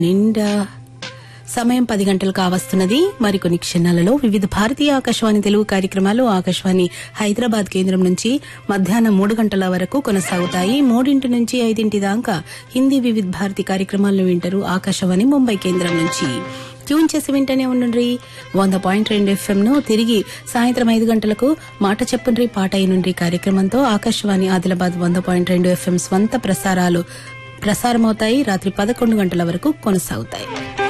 నిండా సమయం పది గంటలు కావస్తున్నది మరికొన్ని క్షణాలలో వివిధ భారతీయ ఆకాశవాణి తెలుగు కార్యక్రమాలు ఆకాశవాణి హైదరాబాద్ కేంద్రం నుంచి మధ్యాహ్నం మూడు గంటల వరకు కొనసాగుతాయి మూడింటి నుంచి ఐదింటి దాకా హిందీ వివిధ భారతి కార్యక్రమాలను వింటారు ఆకాశవాణి ముంబై కేంద్రం నుంచి ట్యూన్ చేసి వింటూనే ఉండండి వంద పాయింట్ రెండు ఎఫ్ఎం ను తిరిగి సాయంత్రం ఐదు గంటలకు మాట చెప్పుండ్రి పాట అయినుండ్రి కార్యక్రమంతో ఆకాశవాణి ఆదిలాబాద్ వంద పాయింట్ రెండు ఎఫ్ఎం స్వంత ప్రసారాలు ప్రసారమవుతాయి రాత్రి పదకొండు గంటల వరకు కొనసాగుతాయి